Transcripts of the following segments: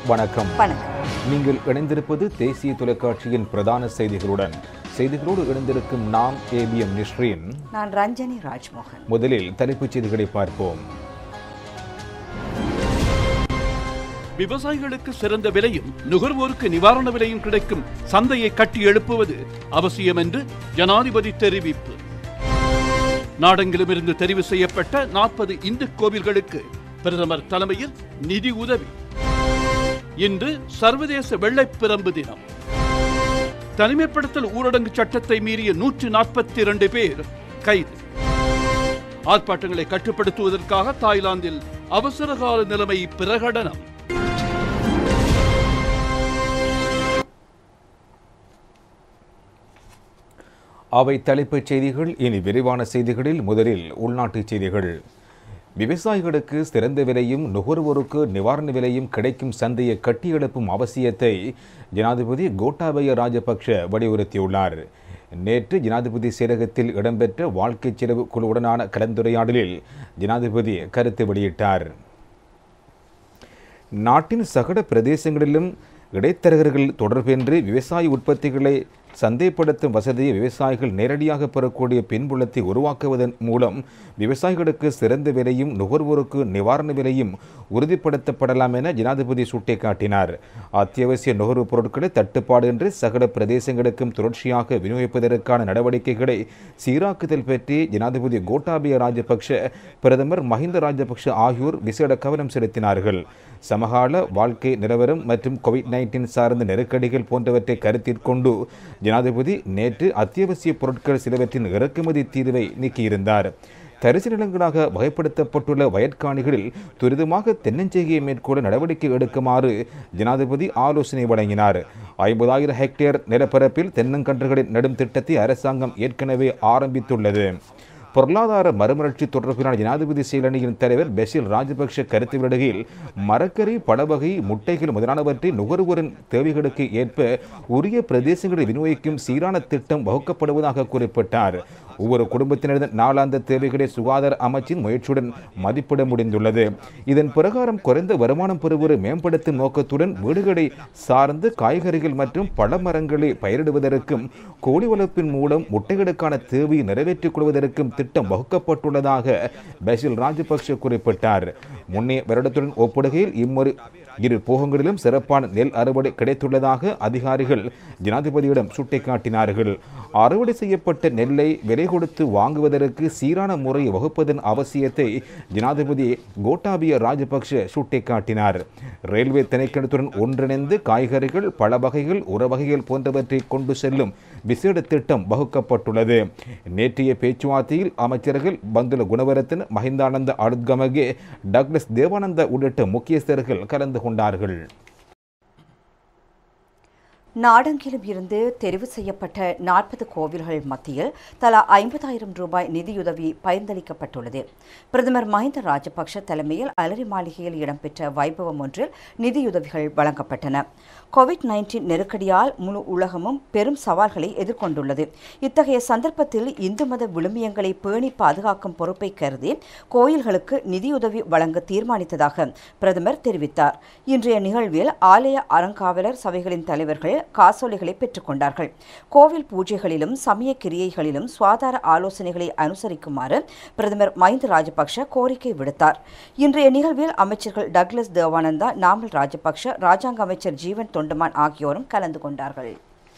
வணக்கம் வணக்கம் நீங்கள் இணைந்திருப்பது தேசிய தொலைக்காட்சியின் பிரதான செய்திகளுடன் செய்திகளோடு இணைந்திருக்கும் நாம் ஏபிஎம் நிஸ்ரீன் நான் ரஞ்சனி ராஜ்மோகன் முதலில் தலைப்புச் செய்திகளை பார்ப்போம் விவசாயிகளுக்கு சிறந்த விலையும் நுகர்வோருக்கு நிவாரண விலையும் கிடைக்கும் சந்தையை கட்டி எழுப்புவது அவசியம் என்று ஜனாதிபதி தெரிவிப்பு நாடெங்கிலுமிருந்து தெரிவு செய்யப்பட்ட நாற்பது இந்து கோவில்களுக்கு பிரதமர் தலைமையில் நிதி உதவி இன்று சர்வதேச வெள்ளைப்பிரம்பு தினம் தனிமைப்படுத்தல் ஊரடங்கு சட்டத்தை மீறிய நூற்று நாற்பத்தி இரண்டு பேர் கைது ஆர்ப்பாட்டங்களை கட்டுப்படுத்துவதற்காக தாய்லாந்தில் அவசரகால நிலைமை பிரகடனம் அவை தலைப்புச் செய்திகள் இனி விரிவான செய்திகளில் முதலில் உள்நாட்டுச் செய்திகள் விவசாயிகளுக்கு சிறந்த விலையும் நுகர்வோருக்கு நிவாரண விலையும் கிடைக்கும் சந்தையை கட்டியெழுப்பும் அவசியத்தை ஜனாதிபதி கோட்டாபய ராஜபக்ஷ வலியுறுத்தியுள்ளார் நேற்று ஜனாதிபதி செயலகத்தில் இடம்பெற்ற வாழ்க்கை செலவு குழுவுடனான கலந்துரையாடலில் ஜனாதிபதி கருத்து வெளியிட்டார் நாட்டின் சகல பிரதேசங்களிலும் இடைத்தரகர்கள் தொடர்பின்றி விவசாய உற்பத்திகளை சந்தைப்படுத்தும் வசதியை விவசாயிகள் நேரடியாக பெறக்கூடிய பின்புலத்தை உருவாக்குவதன் மூலம் விவசாயிகளுக்கு சிறந்த விலையும் நுகர்வோருக்கு நிவாரண விலையும் உறுதிப்படுத்தப்படலாம் என ஜனாதிபதி சுட்டிக்காட்டினார் அத்தியாவசிய நுகர்வுப் பொருட்களை தட்டுப்பாடின்றி சகல பிரதேசங்களுக்கும் தொடர்ச்சியாக விநியோகிப்பதற்கான நடவடிக்கைகளை சீராக்குதல் பற்றி ஜனாதிபதி கோட்டாபய ராஜபக்ஷ பிரதமர் மஹிந்த ராஜபக்ஷ ஆகியோர் விசேட கவனம் செலுத்தினார்கள் சமகால வாழ்க்கை நிலவரம் மற்றும் கோவிட் நைன்டீன் சார்ந்த நெருக்கடிகள் போன்றவற்றை கருத்தில் கொண்டு ஜனாதிபதி நேற்று அத்தியாவசிய பொருட்கள் சிலவற்றின் இறக்குமதி தீர்வை நீக்கியிருந்தார் தரிசு நிலங்களாக வகைப்படுத்தப்பட்டுள்ள வயற்காணிகளில் துரிதமாக தென்னஞ்செய்கையை மேற்கொள்ள நடவடிக்கை எடுக்குமாறு ஜனாதிபதி ஆலோசனை வழங்கினார் ஐம்பதாயிரம் ஹெக்டேர் நிலப்பரப்பில் தென்னங்கன்றுகளின் நடும் திட்டத்தை அரசாங்கம் ஏற்கனவே ஆரம்பித்துள்ளது பொருளாதார மறுமலர்ச்சி தொடர்பிலான ஜனாதிபதி செயலணியின் தலைவர் பெசில் ராஜபக்ஷ கருத்து வெளியிடுகையில் மரக்கறி பழவகை முட்டைகள் முதலானவற்றை நுகர்வோரின் தேவைகளுக்கு ஏற்ப உரிய பிரதேசங்களை விநியோகிக்கும் சீரான திட்டம் வகுக்கப்படுவதாக குறிப்பிட்டார் ஒவ்வொரு குடும்பத்தினரின் நாளாந்த தேவைகளை சுகாதார அமைச்சின் முயற்சியுடன் மதிப்பிட முடிந்துள்ளது இதன் பிரகாரம் குறைந்த வருமானம் பெறுவோரை மேம்படுத்தும் நோக்கத்துடன் வீடுகளை சார்ந்து காய்கறிகள் மற்றும் பழமரங்களை பயிரிடுவதற்கும் கோழி வளர்ப்பின் மூலம் முட்டைகளுக்கான தேவையை நிறைவேற்றிக் கொள்வதற்கும் திட்டம் வகுக்கப்பட்டுள்ளதாக பசில் ராஜபக்ஷ குறிப்பிட்டார் முன்னே வருடத்துடன் ஒப்பிடுகையில் இம்முறை இரு போகங்களிலும் சிறப்பான நெல் அறுவடை கிடைத்துள்ளதாக அதிகாரிகள் ஜனாதிபதியிடம் சுட்டிக்காட்டினார்கள் அறுவடை செய்யப்பட்ட நெல்லை விலை கொடுத்து வாங்குவதற்கு சீரான முறையை வகுப்பதன் அவசியத்தை ஜனாதிபதி கோட்டாபிய ராஜபக்ஷ சுட்டிக்காட்டினார் ரயில்வே திணைக்களத்துடன் ஒன்றிணைந்து காய்கறிகள் பல வகைகள் உரவகைகள் போன்றவற்றை கொண்டு செல்லும் விசேட திட்டம் வகுக்கப்பட்டுள்ளது நேற்றைய பேச்சுவார்த்தையில் அமைச்சர்கள் பந்துல குணவரத்தின் மஹிந்தானந்த அழுத்கமகே டக்ளஸ் தேவானந்த உள்ளிட்ட முக்கியஸ்தர்கள் கலந்து கொண்டார்கள் நாடெங்கிலும் இருந்து தெரிவு செய்யப்பட்ட நாற்பது கோவில்கள் மத்தியில் தலா ஐம்பதாயிரம் ரூபாய் நிதியுதவி பகிர்ந்தளிக்கப்பட்டுள்ளது பிரதமர் மஹிந்த ராஜபக்ஷ தலைமையில் அலரி மாளிகையில் இடம்பெற்ற வைபவம் ஒன்றில் நிதியுதவிகள் வழங்கப்பட்டன கோவிட் நைன்டீன் நெருக்கடியால் முழு உலகமும் பெரும் சவால்களை எதிர்கொண்டுள்ளது இத்தகைய சந்தர்ப்பத்தில் இந்து மத விழுமியங்களை பேணி பாதுகாக்கும் பொறுப்பை கருதி கோயில்களுக்கு நிதியுதவி வழங்க தீர்மானித்ததாக பிரதமர் தெரிவித்தார் இன்றைய நிகழ்வில் ஆலய அறங்காவலர் சபைகளின் தலைவர்கள் காசோலைகளை பெற்றுக்கொண்டார்கள் கோவில் பூஜைகளிலும் சமய கிரியைகளிலும் சுகாதார ஆலோசனைகளை அனுசரிக்குமாறு பிரதமர் மஹிந்த ராஜபக்ஷ கோரிக்கை விடுத்தார் இன்றைய நிகழ்வில் அமைச்சர்கள் டக்ளஸ் தேவானந்தா நாமல் ராஜபக்ஷ ராஜாங்க அமைச்சர் ஜீவன் தொண்டமான் ஆகியோரும் கலந்து கொண்டார்கள்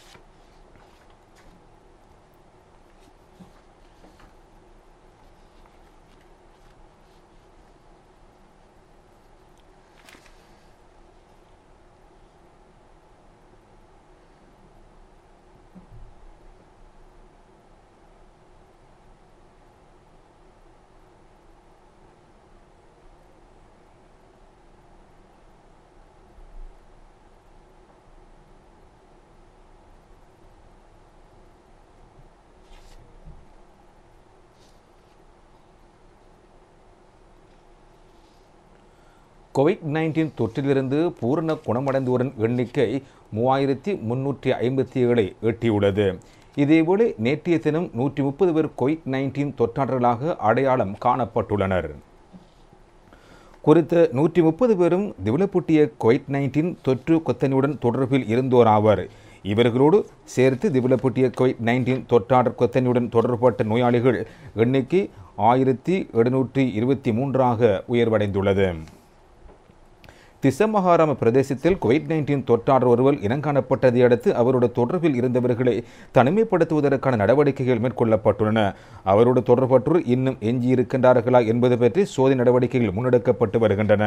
கோவிட் நைன்டீன் தொற்றிலிருந்து பூரண குணமடைந்தோரின் எண்ணிக்கை மூவாயிரத்தி முன்னூற்றி ஐம்பத்தி ஏழை எட்டியுள்ளது இதேவேளை நேற்றைய தினம் நூற்றி முப்பது பேர் கோவிட் நைன்டீன் தொற்றாளர்களாக அடையாளம் காணப்பட்டுள்ளனர் குறித்த நூற்றி முப்பது பேரும் திவலப்புட்டிய கோவிட் நைன்டீன் தொற்று கொத்தனியுடன் தொடர்பில் இருந்தோர் ஆவர் இவர்களோடு சேர்த்து திவலப்புட்டிய கோவிட் நைன்டீன் தொற்றாடர் கொத்தனியுடன் தொடர்பட்ட நோயாளிகள் எண்ணிக்கை ஆயிரத்தி எழுநூற்றி இருபத்தி மூன்றாக உயர்வடைந்துள்ளது திசமகாராம பிரதேசத்தில் கோவிட் நைன்டீன் தொற்றாளர் ஒருவர் இனங்காணப்பட்டதை அடுத்து அவரோட தொடர்பில் இருந்தவர்களை தனிமைப்படுத்துவதற்கான நடவடிக்கைகள் மேற்கொள்ளப்பட்டுள்ளன அவரோடு தொடர்பற்றோர் இன்னும் எஞ்சியிருக்கின்றார்களா என்பது பற்றி சோதனை நடவடிக்கைகள் முன்னெடுக்கப்பட்டு வருகின்றன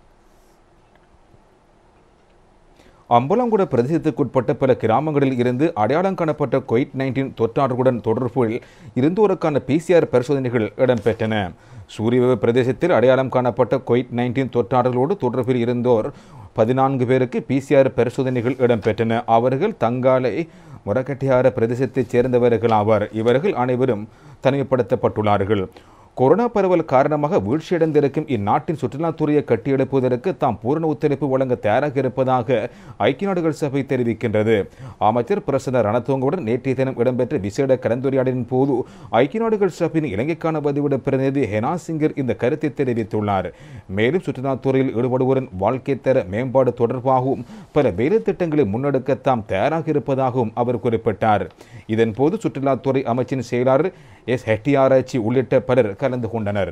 அம்பலங்குட பிரதேசத்துக்குட்பட்ட பல கிராமங்களில் இருந்து அடையாளம் காணப்பட்ட கோவிட் நைன்டீன் தொற்றாளர்களுடன் தொடர்பில் இருந்தோருக்கான பிசிஆர் பரிசோதனைகள் இடம்பெற்றன சூரிய பிரதேசத்தில் அடையாளம் காணப்பட்ட கோவிட் நைன்டீன் தொற்றாளர்களோடு தொடர்பில் இருந்தோர் பதினான்கு பேருக்கு பிசிஆர் பரிசோதனைகள் இடம்பெற்றன அவர்கள் தங்காலை முரக்கட்டியார பிரதேசத்தைச் சேர்ந்தவர்கள் ஆவார் இவர்கள் அனைவரும் தனிமைப்படுத்தப்பட்டுள்ளார்கள் கொரோனா பரவல் காரணமாக வீழ்ச்சியடைந்திருக்கும் இந்நாட்டின் சுற்றுலாத்துறையை கட்டியெழுப்புவதற்கு தாம் பூரண ஒத்துழைப்பு வழங்க தயாராக இருப்பதாக ஐக்கிய நாடுகள் சபை தெரிவிக்கின்றது அமைச்சர் பிரசன்ன ரணத்துவங்குடன் நேற்றைய தினம் இடம்பெற்ற விசேட கலந்துரையாடலின் போது ஐக்கிய நாடுகள் சபையின் இலங்கைக்கான பதிவிட பிரதிநிதி ஹெனா சிங்கர் இந்த கருத்தை தெரிவித்துள்ளார் மேலும் சுற்றுலாத்துறையில் ஈடுபடுவோரின் வாழ்க்கை தர மேம்பாடு தொடர்பாகவும் பல வேலை திட்டங்களை முன்னெடுக்க தாம் தயாராக இருப்பதாகவும் அவர் குறிப்பிட்டார் இதன்போது சுற்றுலாத்துறை அமைச்சின் செயலாளர் எஸ் ஹெட்டியாராய்ச்சி உள்ளிட்ட பலர் கலந்து கொண்டனர்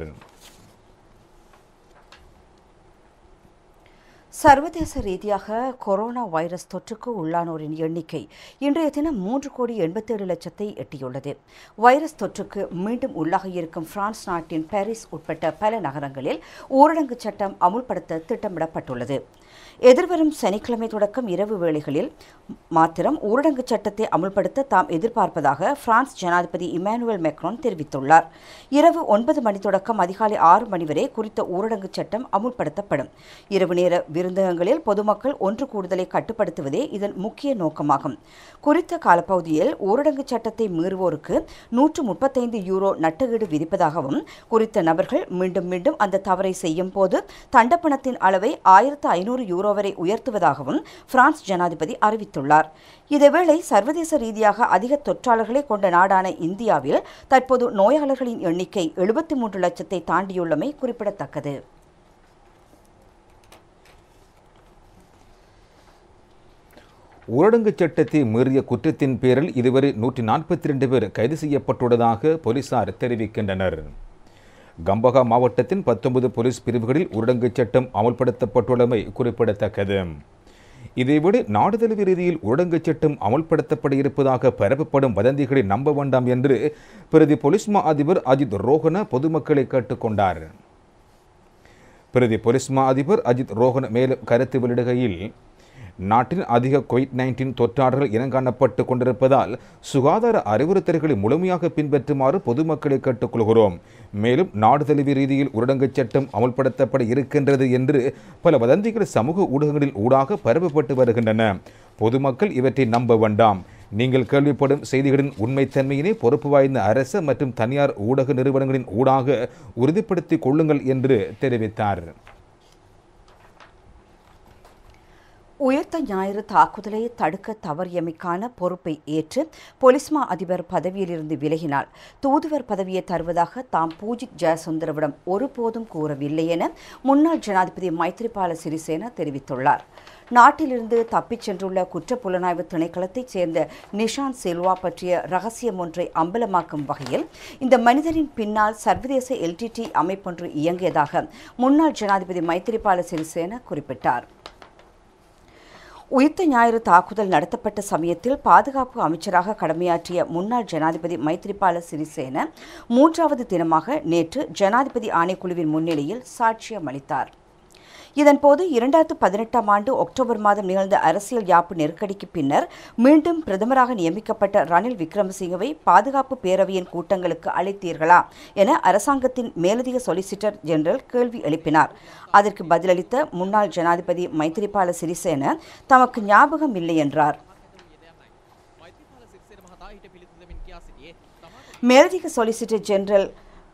சர்வதேச ரீதியாக கொரோனா வைரஸ் தொற்றுக்கு உள்ளானோரின் எண்ணிக்கை இன்றைய தினம் மூன்று கோடி எண்பத்தேழு லட்சத்தை எட்டியுள்ளது வைரஸ் தொற்றுக்கு மீண்டும் உள்ளாக இருக்கும் பிரான்ஸ் நாட்டின் பாரிஸ் உட்பட்ட பல நகரங்களில் ஊரடங்கு சட்டம் அமுல்படுத்த திட்டமிடப்பட்டுள்ளது எதிர்வரும் சனிக்கிழமை தொடக்கம் இரவு வேளைகளில் மாத்திரம் ஊரடங்கு சட்டத்தை அமுல்படுத்த தாம் எதிர்பார்ப்பதாக பிரான்ஸ் ஜனாதிபதி இமானுவேல் மெக்ரோன் தெரிவித்துள்ளார் இரவு ஒன்பது மணி தொடக்கம் அதிகாலை ஆறு மணி வரை குறித்த ஊரடங்கு சட்டம் அமுல்படுத்தப்படும் இரவு நேர விருந்தகங்களில் பொதுமக்கள் ஒன்று கூடுதலை கட்டுப்படுத்துவதே இதன் முக்கிய நோக்கமாகும் குறித்த காலப்பகுதியில் ஊரடங்கு சட்டத்தை மீறுவோருக்கு நூற்று முப்பத்தைந்து யூரோ நட்டஈடு விதிப்பதாகவும் குறித்த நபர்கள் மீண்டும் மீண்டும் அந்த தவறை செய்யும் போது தண்டப்பணத்தின் அளவை ஆயிரத்து ஐநூறு யூரோ வரை உயர்த்துவதாகவும் பிரான்ஸ் ஜனாதிபதி அறிவித்துள்ளார் இதேவேளை சர்வதேச ரீதியாக அதிக தொற்றாளர்களை கொண்ட நாடான இந்தியாவில் தற்போது நோயாளர்களின் எண்ணிக்கை எழுபத்தி மூன்று லட்சத்தை தாண்டியுள்ளமை குறிப்பிடத்தக்கது ஊரடங்கு சட்டத்தை மீறிய குற்றத்தின் பேரில் இதுவரை நூற்றி நாற்பத்தி ரெண்டு பேர் கைது செய்யப்பட்டுள்ளதாக போலீசார் தெரிவிக்கின்றனர் கம்பகா மாவட்டத்தின் பத்தொன்பது போலீஸ் பிரிவுகளில் ஊரடங்கு சட்டம் அமல்படுத்தப்பட்டுள்ளமை குறிப்பிடத்தக்கது இதேவேளை நாடு தழுவிய ரீதியில் ஊரடங்கு சட்டம் அமல்படுத்தப்பட இருப்பதாக பரப்பப்படும் வதந்திகளை நம்ப வேண்டாம் என்று பிரதி போலீஸ் மா அதிபர் அஜித் ரோஹன பொதுமக்களை கேட்டுக்கொண்டார் பிரதி போலீஸ் மா அதிபர் அஜித் ரோஹன் மேலும் கருத்து வெளியிடுகையில் நாட்டின் அதிக கோவிட் நைன்டீன் தொற்றாளர்கள் இனங்காணப்பட்டு கொண்டிருப்பதால் சுகாதார அறிவுறுத்தல்களை முழுமையாக பின்பற்றுமாறு பொதுமக்களை கேட்டுக்கொள்கிறோம் மேலும் நாடு தழுவிய ரீதியில் ஊரடங்கு சட்டம் அமல்படுத்தப்பட இருக்கின்றது என்று பல வதந்திகள் சமூக ஊடகங்களில் ஊடாக பரப்பப்பட்டு வருகின்றன பொதுமக்கள் இவற்றை நம்ப வேண்டாம் நீங்கள் கேள்விப்படும் செய்திகளின் உண்மைத்தன்மையினை பொறுப்பு வாய்ந்த அரசு மற்றும் தனியார் ஊடக நிறுவனங்களின் ஊடாக உறுதிப்படுத்திக் கொள்ளுங்கள் என்று தெரிவித்தார் உயிர்த்த ஞாயிறு தாக்குதலை தடுக்க தவறியமைக்கான பொறுப்பை ஏற்று பொலிஸ்மா அதிபர் பதவியிலிருந்து விலகினால் தூதுவர் பதவியை தருவதாக தாம் பூஜித் ஜெயசுந்தரவிடம் ஒருபோதும் கூறவில்லை என முன்னாள் ஜனாதிபதி மைத்ரிபால சிறிசேன தெரிவித்துள்ளார் நாட்டிலிருந்து தப்பிச் சென்றுள்ள குற்றப்புலனாய்வு திணைக்களத்தைச் சேர்ந்த நிஷாந்த் சில்வா பற்றிய ரகசியம் ஒன்றை அம்பலமாக்கும் வகையில் இந்த மனிதரின் பின்னால் சர்வதேச எல்டிடி அமைப்பொன்று இயங்கியதாக முன்னாள் ஜனாதிபதி மைத்ரிபால சிறிசேன குறிப்பிட்டார் உயிர்த்த ஞாயிறு தாக்குதல் நடத்தப்பட்ட சமயத்தில் பாதுகாப்பு அமைச்சராக கடமையாற்றிய முன்னாள் ஜனாதிபதி மைத்ரிபால சிறிசேன மூன்றாவது தினமாக நேற்று ஜனாதிபதி ஆணைக்குழுவின் முன்னிலையில் சாட்சியம் அளித்தார் இதன்போது இரண்டாயிரத்து பதினெட்டாம் ஆண்டு அக்டோபர் மாதம் நிகழ்ந்த அரசியல் யாப்பு நெருக்கடிக்கு பின்னர் மீண்டும் பிரதமராக நியமிக்கப்பட்ட ரணில் விக்ரமசிங்கவை பாதுகாப்பு பேரவையின் கூட்டங்களுக்கு அழைத்தீர்களா என அரசாங்கத்தின் மேலதிக சொலிசிட்டர் ஜெனரல் கேள்வி எழுப்பினார் அதற்கு பதிலளித்த முன்னாள் ஜனாதிபதி மைத்திரிபால சிறிசேன தமக்கு ஞாபகம் இல்லை என்றார் மேலதிக சொலிசிட்டர் ஜெனரல்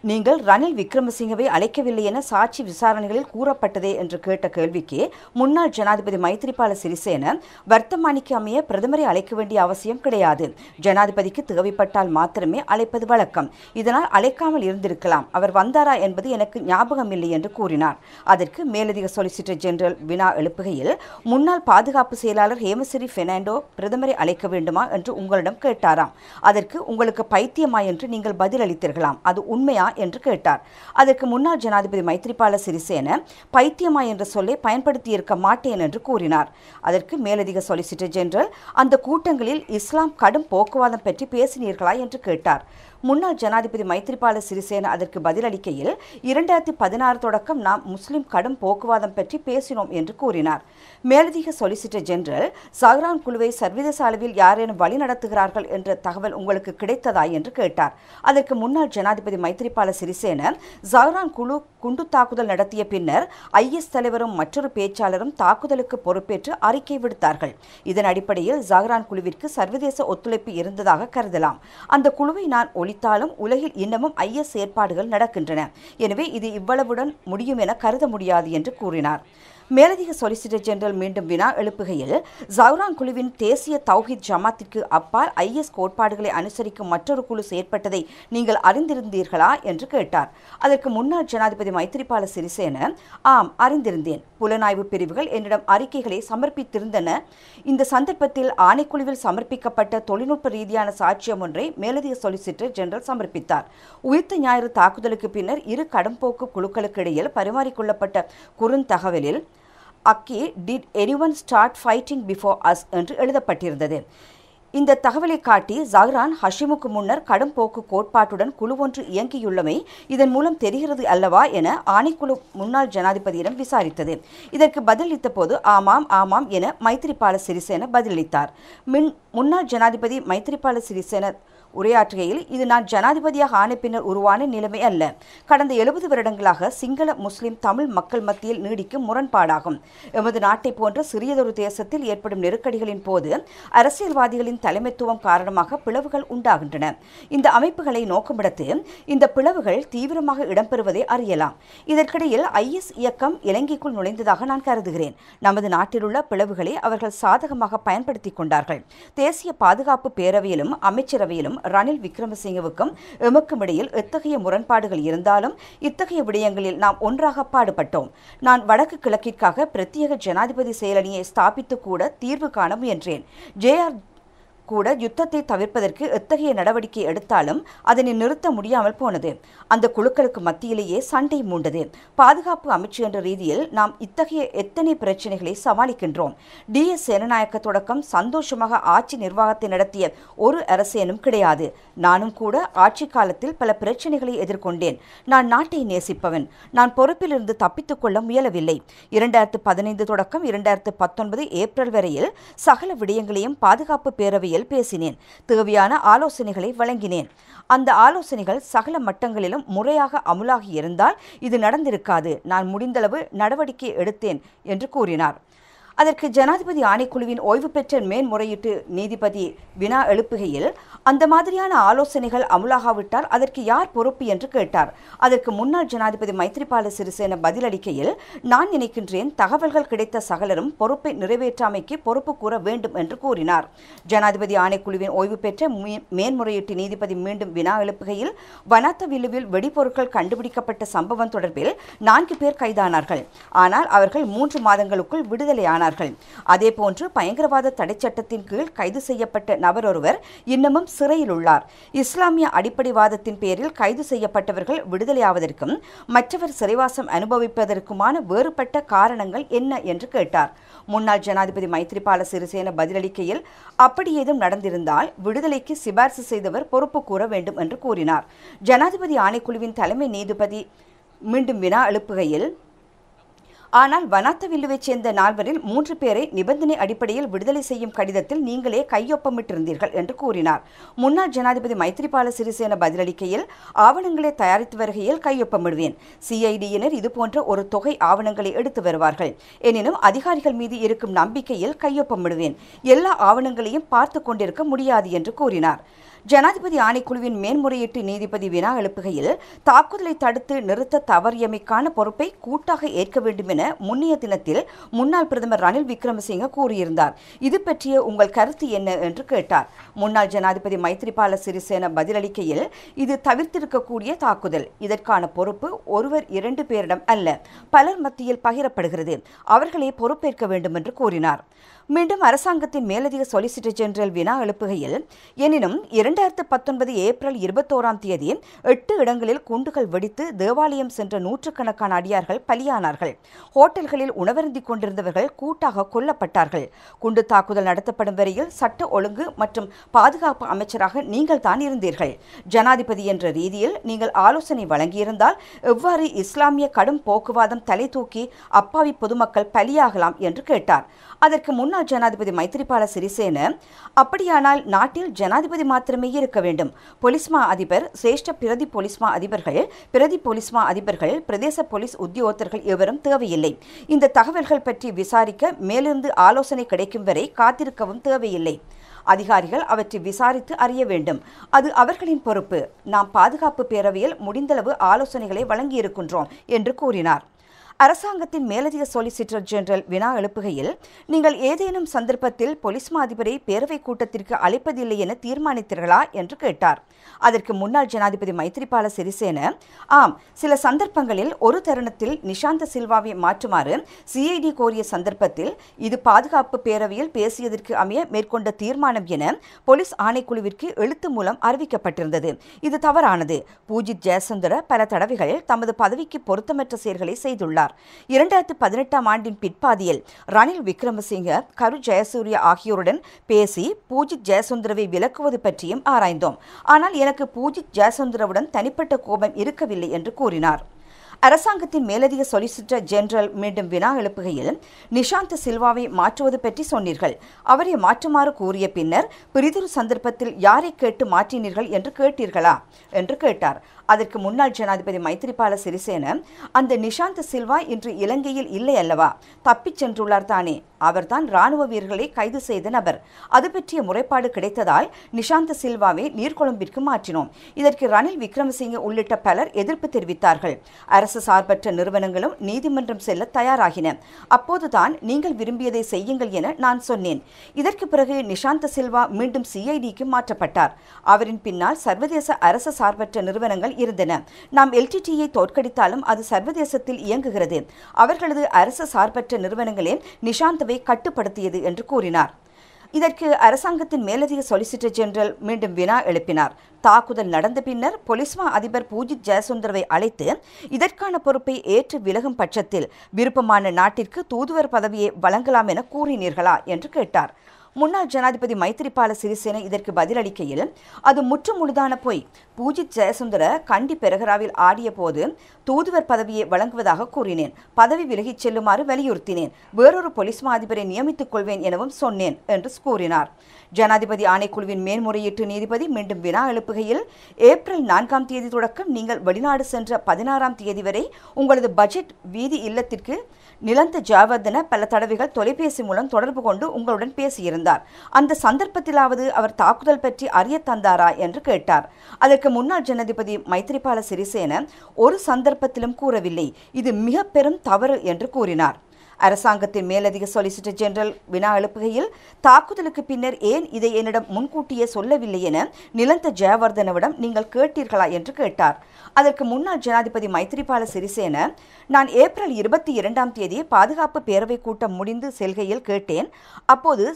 நீங்கள் ரணில் விக்ரமசிங்கவை அழைக்கவில்லை என சாட்சி விசாரணைகளில் கூறப்பட்டதே என்று கேட்ட கேள்விக்கு முன்னாள் ஜனாதிபதி மைத்ரிபால சிறிசேன வர்த்தமானிக்கு அமைய பிரதமரை அழைக்க வேண்டிய அவசியம் கிடையாது ஜனாதிபதிக்கு தேவைப்பட்டால் மாத்திரமே அழைப்பது வழக்கம் இதனால் அழைக்காமல் இருந்திருக்கலாம் அவர் வந்தாரா என்பது எனக்கு ஞாபகம் இல்லை என்று கூறினார் அதற்கு மேலதிக சொலிசிட்டர் ஜெனரல் வினா எழுப்புகையில் முன்னாள் பாதுகாப்பு செயலாளர் ஹேமசிறி பெர்னாண்டோ பிரதமரை அழைக்க வேண்டுமா என்று உங்களிடம் கேட்டாராம் அதற்கு உங்களுக்கு பைத்தியமா என்று நீங்கள் பதிலளித்தீர்களாம் அது உண்மையா என்று கேட்டார் அதற்கு முன்னாள் ஜனாதிபதி மைத்ரிபால சிறிசேன பைத்தியமா என்ற சொல்லை பயன்படுத்தி இருக்க மாட்டேன் என்று கூறினார் அதற்கு மேலதிக சொலிசிட்டர் ஜெனரல் அந்த கூட்டங்களில் இஸ்லாம் கடும் போக்குவாதம் பற்றி பேசினீர்களா என்று கேட்டார் முன்னாள் ஜனாதிபதி மைத்ரிபால சிறிசேன அதற்கு பதிலளிக்கையில் இரண்டாயிரத்தி பதினாறு தொடக்கம் நாம் முஸ்லிம் கடும் போக்குவாதம் பற்றி பேசினோம் என்று கூறினார் மேலதிக சொலிசிட்டர் ஜெனரல் சஹ்ரான் குழுவை சர்வதேச அளவில் யாரேனும் வழி நடத்துகிறார்கள் என்ற தகவல் உங்களுக்கு கிடைத்ததா என்று கேட்டார் அதற்கு முன்னாள் ஜனாதிபதி மைத்ரிபால சிறிசேன சஹ்ரான் குழு குண்டு தாக்குதல் நடத்திய பின்னர் ஐஎஸ் தலைவரும் மற்றொரு பேச்சாளரும் தாக்குதலுக்கு பொறுப்பேற்று அறிக்கை விடுத்தார்கள் இதன் அடிப்படையில் ஜஹ்ரான் குழுவிற்கு சர்வதேச ஒத்துழைப்பு இருந்ததாக கருதலாம் அந்த குழுவை நான் ஒழித்தாலும் உலகில் இன்னமும் ஐஎஸ் ஏற்பாடுகள் நடக்கின்றன எனவே இது இவ்வளவுடன் முடியும் என கருத முடியாது என்று கூறினார் மேலதிக சொலிசிட்டர் ஜெனரல் மீண்டும் வினா எழுப்புகையில் ஜவுரான் குழுவின் தேசிய தௌஹித் ஜமாத்திற்கு அப்பால் ஐஎஸ் கோட்பாடுகளை அனுசரிக்கும் மற்றொரு குழு செயற்பட்டதை நீங்கள் அறிந்திருந்தீர்களா என்று கேட்டார் அதற்கு முன்னாள் ஜனாதிபதி மைத்திரிபால சிறிசேன ஆம் அறிந்திருந்தேன் புலனாய்வு பிரிவுகள் என்னிடம் அறிக்கைகளை சமர்ப்பித்திருந்தன இந்த சந்தர்ப்பத்தில் ஆணைக்குழுவில் சமர்ப்பிக்கப்பட்ட தொழில்நுட்ப ரீதியான சாட்சியம் ஒன்றை மேலதிக சொலிசிட்டர் ஜெனரல் சமர்ப்பித்தார் உயிர்த்த ஞாயிறு தாக்குதலுக்கு பின்னர் இரு கடம்போக்கு குழுக்களுக்கு இடையில் பரிமாறிக்கொள்ளப்பட்ட குறுந்தகவலில் Akki did anyone start fighting before us என்று எழுதப்பட்டிருந்தது இந்த தகவலை காட்டி ஜஹ்ரான் ஹஷிமுக்கு முன்னர் கடும் போக்கு கோட்பாட்டுடன் குழு ஒன்று இயங்கியுள்ளமை இதன் மூலம் தெரிகிறது அல்லவா என ஆணைக்குழு முன்னாள் ஜனாதிபதியிடம் விசாரித்தது இதற்கு பதிலளித்த போது ஆமாம் ஆமாம் என மைத்திரிபால சிறிசேன பதிலளித்தார் மின் முன்னாள் ஜனாதிபதி மைத்திரிபால சிறிசேன உரையாற்றுகையில் இது நான் ஜனாதிபதியாக ஆன பின்னர் உருவான நிலைமை அல்ல கடந்த எழுபது வருடங்களாக சிங்கள முஸ்லிம் தமிழ் மக்கள் மத்தியில் நீடிக்கும் முரண்பாடாகும் எமது நாட்டை போன்ற சிறியதொரு தேசத்தில் ஏற்படும் நெருக்கடிகளின் போது அரசியல்வாதிகளின் தலைமைத்துவம் காரணமாக பிளவுகள் உண்டாகின்றன இந்த அமைப்புகளை நோக்கமிடத்து இந்த பிளவுகள் தீவிரமாக இடம்பெறுவதை அறியலாம் இதற்கிடையில் ஐஎஸ் இயக்கம் இலங்கைக்குள் நுழைந்ததாக நான் கருதுகிறேன் நமது நாட்டிலுள்ள பிளவுகளை அவர்கள் சாதகமாக பயன்படுத்திக் கொண்டார்கள் தேசிய பாதுகாப்பு பேரவையிலும் அமைச்சரவையிலும் ரணில் விக்ரமசிங்கவுக்கும் எமக்கும் இடையில் எத்தகைய முரண்பாடுகள் இருந்தாலும் இத்தகைய விடயங்களில் நாம் ஒன்றாக பாடுபட்டோம் நான் வடக்கு கிழக்கிற்காக பிரத்யேக ஜனாதிபதி செயலணியை ஸ்தாபித்து கூட தீர்வு காண முயன்றேன் ஜேஆர் கூட யுத்தத்தை தவிர்ப்பதற்கு எத்தகைய நடவடிக்கை எடுத்தாலும் அதனை நிறுத்த முடியாமல் போனது அந்த குழுக்களுக்கு மத்தியிலேயே சண்டை மூண்டது பாதுகாப்பு அமைச்சு என்ற ரீதியில் நாம் இத்தகைய எத்தனை பிரச்சனைகளை சமாளிக்கின்றோம் டி எஸ் சேனநாயக்க தொடக்கம் சந்தோஷமாக ஆட்சி நிர்வாகத்தை நடத்திய ஒரு அரசேனும் கிடையாது நானும் கூட ஆட்சி காலத்தில் பல பிரச்சனைகளை எதிர்கொண்டேன் நான் நாட்டை நேசிப்பவன் நான் பொறுப்பிலிருந்து தப்பித்துக் கொள்ள முயலவில்லை இரண்டாயிரத்து பதினைந்து தொடக்கம் இரண்டாயிரத்து பத்தொன்பது ஏப்ரல் வரையில் சகல விடயங்களையும் பாதுகாப்பு பேரவையில் பேசினேன் தேவையான ஆலோசனைகளை வழங்கினேன் அந்த ஆலோசனைகள் சகல மட்டங்களிலும் முறையாக அமுலாகி இருந்தால் இது நடந்திருக்காது நான் முடிந்தளவு நடவடிக்கை எடுத்தேன் என்று கூறினார் அதற்கு ஜனாதிபதி ஆணைக்குழுவின் ஓய்வு பெற்ற மேன்முறையீட்டு நீதிபதி வினா எழுப்புகையில் அந்த மாதிரியான ஆலோசனைகள் அமுலாகாவிட்டால் அதற்கு யார் பொறுப்பு என்று கேட்டார் அதற்கு முன்னாள் ஜனாதிபதி மைத்ரிபால சிறிசேன பதிலளிக்கையில் நான் நினைக்கின்றேன் தகவல்கள் கிடைத்த சகலரும் பொறுப்பை நிறைவேற்றாமைக்கு பொறுப்பு கூற வேண்டும் என்று கூறினார் ஜனாதிபதி ஆணைக்குழுவின் ஓய்வு பெற்ற மே- மேன்முறையீட்டு நீதிபதி மீண்டும் வினா எழுப்புகையில் வனாத்த வில்லுவில் வெடிபொருட்கள் கண்டுபிடிக்கப்பட்ட சம்பவம் தொடர்பில் நான்கு பேர் கைதானார்கள் ஆனால் அவர்கள் மூன்று மாதங்களுக்குள் விடுதலையானார்கள் அதேபோன்று பயங்கரவாத தடை சட்டத்தின் கீழ் கைது செய்யப்பட்ட நபர் ஒருவர் இன்னமும் சிறையில் உள்ளார் இஸ்லாமிய அடிப்படைவாதத்தின் பேரில் கைது செய்யப்பட்டவர்கள் விடுதலையாவதற்கும் மற்றவர் சிறைவாசம் அனுபவிப்பதற்குமான வேறுபட்ட காரணங்கள் என்ன என்று கேட்டார் முன்னாள் ஜனாதிபதி மைத்ரிபால சிறிசேன பதிலளிக்கையில் அப்படி ஏதும் நடந்திருந்தால் விடுதலைக்கு சிபார்சு செய்தவர் பொறுப்பு கூற வேண்டும் என்று கூறினார் ஜனாதிபதி ஆணைக்குழுவின் தலைமை நீதிபதி மீண்டும் வினா எழுப்புகையில் ஆனால் வனாத்தவில்லுவைச் சேர்ந்த நால்வரில் மூன்று பேரை நிபந்தனை அடிப்படையில் விடுதலை செய்யும் கடிதத்தில் நீங்களே கையொப்பமிட்டிருந்தீர்கள் என்று கூறினார் முன்னாள் ஜனாதிபதி மைத்ரிபால சிறிசேன பதிலளிக்கையில் ஆவணங்களை தயாரித்து வருகையில் கையொப்பமிடுவேன் சிஐடியினர் இதுபோன்ற ஒரு தொகை ஆவணங்களை எடுத்து வருவார்கள் எனினும் அதிகாரிகள் மீது இருக்கும் நம்பிக்கையில் கையொப்பமிடுவேன் எல்லா ஆவணங்களையும் பார்த்து கொண்டிருக்க முடியாது என்று கூறினார் ஜனாதிபதி ஆணைக்குழுவின் மேன்முறையீட்டு நீதிபதி வினா எழுப்புகையில் தாக்குதலை தடுத்து நிறுத்த தவறியமைக்கான பொறுப்பை கூட்டாக ஏற்க வேண்டும் என முன்னைய தினத்தில் முன்னாள் பிரதமர் ரணில் விக்ரமசிங்க கூறியிருந்தார் இது பற்றிய உங்கள் கருத்து என்ன என்று கேட்டார் முன்னாள் ஜனாதிபதி மைத்ரிபால சிறிசேன பதிலளிக்கையில் இது தவிர்த்திருக்கக்கூடிய தாக்குதல் இதற்கான பொறுப்பு ஒருவர் இரண்டு பேரிடம் அல்ல பலர் மத்தியில் பகிரப்படுகிறது அவர்களே பொறுப்பேற்க வேண்டும் என்று கூறினார் மீண்டும் அரசாங்கத்தின் மேலதிக சொலிசிட்டர் ஜெனரல் வினா எழுப்புகையில் எனினும் இரண்டாயிரத்து பத்தொன்பது ஏப்ரல் இருபத்தோராம் தேதி எட்டு இடங்களில் குண்டுகள் வெடித்து தேவாலயம் சென்ற நூற்றுக்கணக்கான அடியார்கள் பலியானார்கள் ஹோட்டல்களில் உணவருந்திக் கொண்டிருந்தவர்கள் கூட்டாக கொல்லப்பட்டார்கள் குண்டு தாக்குதல் நடத்தப்படும் வரையில் சட்ட ஒழுங்கு மற்றும் பாதுகாப்பு அமைச்சராக நீங்கள் தான் இருந்தீர்கள் ஜனாதிபதி என்ற ரீதியில் நீங்கள் ஆலோசனை வழங்கியிருந்தால் எவ்வாறு இஸ்லாமிய கடும் போக்குவாதம் தலை தூக்கி அப்பாவி பொதுமக்கள் பலியாகலாம் என்று கேட்டார் அதற்கு முன்னாள் ஜனாதிபதி மைத்திரிபால சிறிசேன அப்படியானால் நாட்டில் ஜனாதிபதி மாத்திரமே இருக்க வேண்டும் பொலிஸ்மா அதிபர் சிரேஷ்ட பிரதி பொலிஸ்மா அதிபர்கள் பிரதி பொலிஸ்மா அதிபர்கள் பிரதேச போலீஸ் உத்தியோகத்தர்கள் எவரும் தேவையில்லை இந்த தகவல்கள் பற்றி விசாரிக்க மேலிருந்து ஆலோசனை கிடைக்கும் வரை காத்திருக்கவும் தேவையில்லை அதிகாரிகள் அவற்றை விசாரித்து அறிய வேண்டும் அது அவர்களின் பொறுப்பு நாம் பாதுகாப்பு பேரவையில் முடிந்தளவு ஆலோசனைகளை வழங்கியிருக்கின்றோம் என்று கூறினார் அரசாங்கத்தின் மேலதிக சொலிசிட்டர் ஜெனரல் வினா எழுப்புகையில் நீங்கள் ஏதேனும் சந்தர்ப்பத்தில் பொலிஸ் மா அதிபரை பேரவை கூட்டத்திற்கு அழைப்பதில்லை என தீர்மானித்தீர்களா என்று கேட்டார் அதற்கு முன்னாள் ஜனாதிபதி மைத்ரிபால சிறிசேன ஆம் சில சந்தர்ப்பங்களில் ஒரு தருணத்தில் நிஷாந்த சில்வாவை மாற்றுமாறு சிஐடி கோரிய சந்தர்ப்பத்தில் இது பாதுகாப்பு பேரவையில் பேசியதற்கு அமைய மேற்கொண்ட தீர்மானம் என போலீஸ் ஆணைக்குழுவிற்கு எழுத்து மூலம் அறிவிக்கப்பட்டிருந்தது இது தவறானது பூஜித் ஜெயசுந்தர பல தடவைகள் தமது பதவிக்கு பொருத்தமற்ற செயல்களை செய்துள்ளார் இரண்டாயிரத்து பதினெட்டாம் ஆண்டின் பிற்பாதியில் ரணில் விக்ரமசிங்க கரு ஜெயசூர்யா ஆகியோருடன் பேசி பூஜித் ஜெயசுந்தரவை விலக்குவது பற்றியும் ஆராய்ந்தோம் ஆனால் எனக்கு பூஜித் ஜெயசுந்தரவுடன் தனிப்பட்ட கோபம் இருக்கவில்லை என்று கூறினார் அரசாங்கத்தின் மேலதிக சொலிசிட்டர் ஜெனரல் மீண்டும் வினா எழுப்புகையில் நிஷாந்த் சில்வாவை மாற்றுவது பற்றி சொன்னீர்கள் அவரை மாற்றுமாறு கூறிய பின்னர் பிரிதொரு சந்தர்ப்பத்தில் யாரை கேட்டு மாற்றினீர்கள் என்று கேட்டீர்களா என்று கேட்டார் அதற்கு முன்னாள் ஜனாதிபதி மைத்திரிபால சிறிசேன அந்த நிஷாந்த் சில்வா இன்று இலங்கையில் இல்லை அல்லவா தப்பிச் சென்றுள்ளார் தானே அவர்தான் ராணுவ வீரர்களை கைது செய்த நபர் அது பற்றிய முறைப்பாடு கிடைத்ததால் நிஷாந்த் சில்வாவை நீர்கொழும்பிற்கு மாற்றினோம் இதற்கு ரணில் விக்ரமசிங்க உள்ளிட்ட பலர் எதிர்ப்பு தெரிவித்தார்கள் அரசு சார்பற்ற நிறுவனங்களும் நீதிமன்றம் செல்ல தயாராகின அப்போதுதான் நீங்கள் விரும்பியதை செய்யுங்கள் என நான் சொன்னேன் இதற்கு பிறகு நிஷாந்த சில்வா மீண்டும் சிஐடிக்கு மாற்றப்பட்டார் அவரின் பின்னால் சர்வதேச அரசு சார்பற்ற நிறுவனங்கள் இருந்தன நாம் எல்டிடியை தோற்கடித்தாலும் அது சர்வதேசத்தில் இயங்குகிறது அவர்களது அரசு சார்பற்ற நிறுவனங்களே நிஷாந்தவை கட்டுப்படுத்தியது என்று கூறினார் இதற்கு அரசாங்கத்தின் மேலதிக சொலிசிட்டர் ஜெனரல் மீண்டும் வினா எழுப்பினார் தாக்குதல் நடந்த பின்னர் பொலிஸ்மா அதிபர் பூஜித் ஜெயசுந்தரவை அழைத்து இதற்கான பொறுப்பை ஏற்று விலகும் பட்சத்தில் விருப்பமான நாட்டிற்கு தூதுவர் பதவியை வழங்கலாம் என கூறினீர்களா என்று கேட்டார் முன்னாள் ஜனாதிபதி மைத்திரிபால சிறிசேன இதற்கு பதிலளிக்கையில் அது முற்றுமுழுதான பொய் பூஜித் ஜெயசுந்தர கண்டி பெரகராவில் ஆடிய போது தூதுவர் பதவியை வழங்குவதாக கூறினேன் பதவி விலகிச் செல்லுமாறு வலியுறுத்தினேன் வேறொரு பொலிஸ் மா அதிபரை நியமித்துக் கொள்வேன் எனவும் சொன்னேன் என்று கூறினார் ஜனாதிபதி ஆணைக்குழுவின் மேன்முறையீட்டு நீதிபதி மீண்டும் வினா எழுப்புகையில் ஏப்ரல் நான்காம் தேதி தொடக்கம் நீங்கள் வெளிநாடு சென்ற பதினாறாம் தேதி வரை உங்களது பட்ஜெட் வீதி இல்லத்திற்கு நிலந்த ஜாவர்தன பல தடவைகள் தொலைபேசி மூலம் தொடர்பு கொண்டு உங்களுடன் பேசியிருந்தார் அந்த சந்தர்ப்பத்திலாவது அவர் தாக்குதல் பற்றி அறிய தந்தாரா என்று கேட்டார் அதற்கு முன்னாள் ஜனாதிபதி மைத்ரிபால சிறிசேன ஒரு சந்தர்ப்பத்திலும் கூறவில்லை இது மிக பெரும் தவறு என்று கூறினார் அரசாங்கத்தின் மேலதிக சொலிசிட்டர் ஜெனரல் வினா எழுப்புகையில் தாக்குதலுக்கு பின்னர் ஏன் இதை என்னிடம் முன்கூட்டியே சொல்லவில்லை என நிலந்த ஜெயவர்தனவிடம் நீங்கள் கேட்டீர்களா என்று கேட்டார் அதற்கு முன்னாள் ஜனாதிபதி மைத்ரிபால சிறிசேன நான் ஏப்ரல் இருபத்தி இரண்டாம் தேதி பாதுகாப்பு பேரவை கூட்டம் முடிந்து செல்கையில் கேட்டேன் அப்போது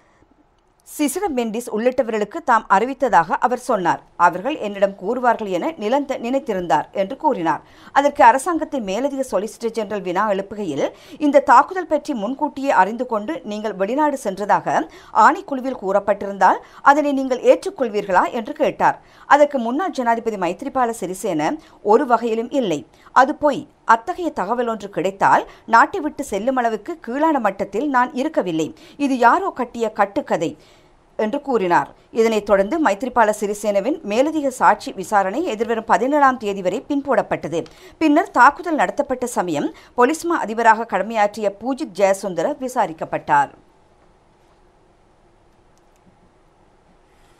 சிசிர மெண்டிஸ் உள்ளிட்டவர்களுக்கு தாம் அறிவித்ததாக அவர் சொன்னார் அவர்கள் என்னிடம் கூறுவார்கள் என நிலந்த நினைத்திருந்தார் என்று கூறினார் அதற்கு அரசாங்கத்தின் மேலதிக சொலிசிட்டர் ஜெனரல் வினா எழுப்புகையில் இந்த தாக்குதல் பற்றி முன்கூட்டியே அறிந்து கொண்டு நீங்கள் வெளிநாடு சென்றதாக ஆணைக்குழுவில் கூறப்பட்டிருந்தால் அதனை நீங்கள் ஏற்றுக்கொள்வீர்களா என்று கேட்டார் அதற்கு முன்னாள் ஜனாதிபதி மைத்ரிபால சிறிசேன ஒரு வகையிலும் இல்லை அது பொய் அத்தகைய தகவல் ஒன்று கிடைத்தால் நாட்டை விட்டு செல்லும் அளவுக்கு கீழான மட்டத்தில் நான் இருக்கவில்லை இது யாரோ கட்டிய கட்டுக்கதை என்று கூறினார் இதனைத் தொடர்ந்து மைத்ரிபால சிறிசேனவின் மேலதிக சாட்சி விசாரணை எதிர்வரும் பதினேழாம் தேதி வரை பின்போடப்பட்டது பின்னர் தாக்குதல் நடத்தப்பட்ட சமயம் பொலிஸ்மா அதிபராக கடமையாற்றிய பூஜித் ஜெயசுந்தர விசாரிக்கப்பட்டார்